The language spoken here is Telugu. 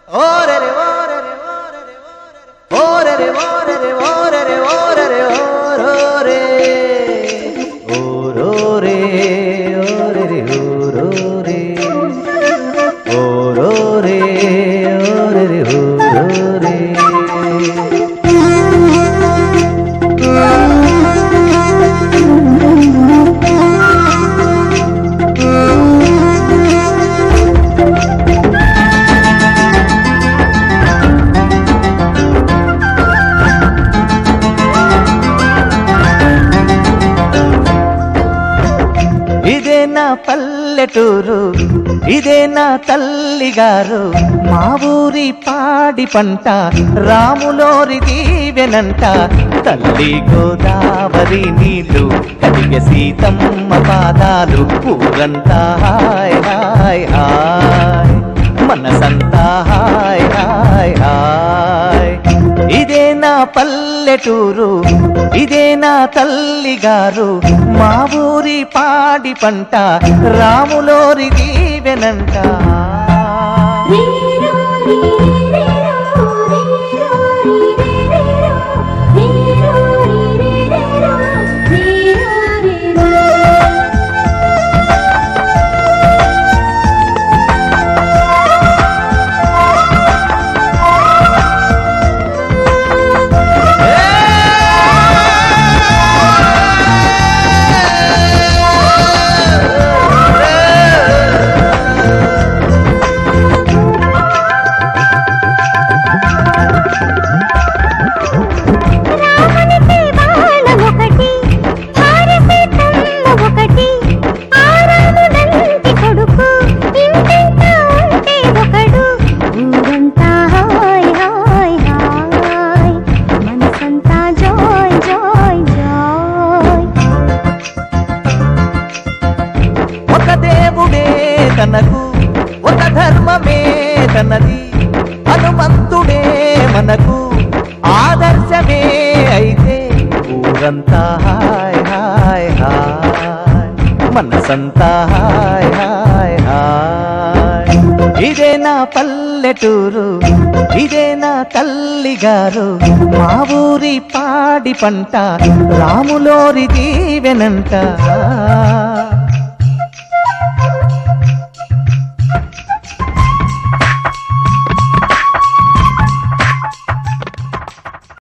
ఓరెరే ఓరెరే ఓరెరే ఓరెరే ఓరెరే ఓరెరే ఓరెరే ఓరోరే ఓరోరే ఓరెరే ఓరోరే ఓరోరే ఓరెరే ఓరోరే ఇదే నా పల్లెటూరు ఇదే నా తల్లి గారు మా ఊరి పాడి పంట రాములోరి దీవెనంట తల్లి గోదావరి నీళ్ళు కలిగ సీతమ్మ పాదాలు ఊరంతా హాయ్ హాయ్ హాయ్ మనసంతా హాయ్ హాయ్ హాయ్ ఇదే నా పల్లెటూరు ఇదే నా తల్లి గారు మా ఊరి పాడి పంట రాములోరి దీవెనంట నీరు నీరేరో నీరు నీరేరో నీరు నీరేరో నీరు నీరేరో రామునికి బాణం ఒకటి భారతి తమ్మ ఒకటి ఆరాముడంటి కొడుకు ఇంటింటా ఉంటే ఒకడు ఊరంతా హాయ్ హాయ్ హాయ్ మనసంతా జాయ్ జాయ్ జాయ్ ఒక దేవుడే తనకు ఒక ధర్మమే తనది హనుమంతుడే మనకు ఆదర్శమే అయితే ఊరంతా హాయ్ హాయ్ హాయ్ మనసంతా హాయ్ హాయ్ హాయ్ ఇదే నా పల్లెటూరు ఇదే నా తల్లి గారు మా ఊరి పాడి పంట రాములోరి దీవెనంట